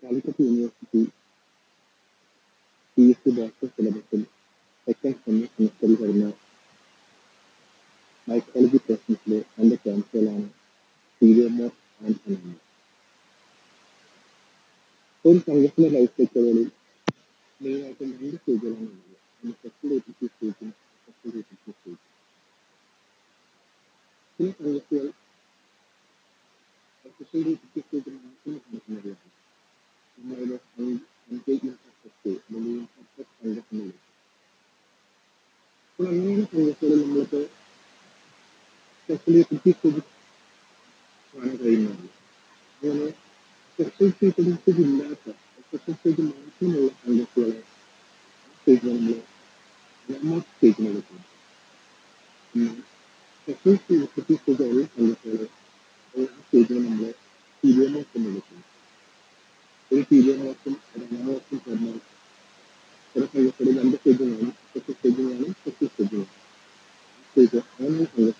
Calicut university P S C doctor സിലബസിൽ second സെമിസ്റ്ററിൽ വരുന്ന മൈക്കോളജി പ്രശ്നത്തിലെ രണ്ട് ക്യാൻസറുകളാണ് സീരിയമോ ആൻഡ് അനോമ ഒരു സംഘത്തിന്റെ ലൈഫ് സൈക്കിളുകളിൽ മെയിനായിട്ടും രണ്ട് സ്റ്റേജുകളാണ് ഉള്ളത് ഒന്ന് സെക്യുലേറ്റീവ് സ്റ്റേജും സെക്യുലേറ്റീവ് സ്റ്റേജും ചില സംഘത്തുകൾ സെക്യുലേറ്റീവ് സ്റ്റേജ് മാത്രം നടക്കുന്നവയാണ് നമ്മളതിലെ അൺടേക്മെന്റ് എഫക്റ്റ് അല്ലെങ്കിൽ എഫക്ട് സംഘടനകൾ അപ്പോൾ അങ്ങനെയുള്ള സംഘത്തുകളിൽ നമ്മൾക്ക് സെക്യുലേറ്റീവ് സ്റ്റേജ് കാണാൻ കഴിയുന്നതാണ് അങ്ങനെ സ്പെഷ്യൽ സ്റ്റേജ് ഇല്ലാത്ത സ്പെഷ്യൽ സ്റ്റേജ് മാത്രമുള്ള സംഘത്തുകളെ സ്റ്റേജ് നമ്മൾ രണ്ടാമത്തെ സ്റ്റേജിനെ വിളിക്കുന്നു സ്പെഷ്യൽ സ്റ്റേജ് സ്റ്റേജ് ഉള്ള സംഘത്തുകളെ ആ സ്റ്റേജിനെ നമ്മൾ ടീരിയോമോസ് എന്ന് വിളിക്കുന്നു ഒരു ടീരിയോമോസും ഒരു അനാമോസും ചേർന്നാൽ ചില സംഘത്തിൽ രണ്ട് സ്റ്റേജ് കാണും സ്പെഷ്യൽ സ്റ്റേജ് കാണും സ്പെഷ്യൽ സ്റ്റേജ് കാണും സ്റ്റേജ് അങ്ങനെയുള്ള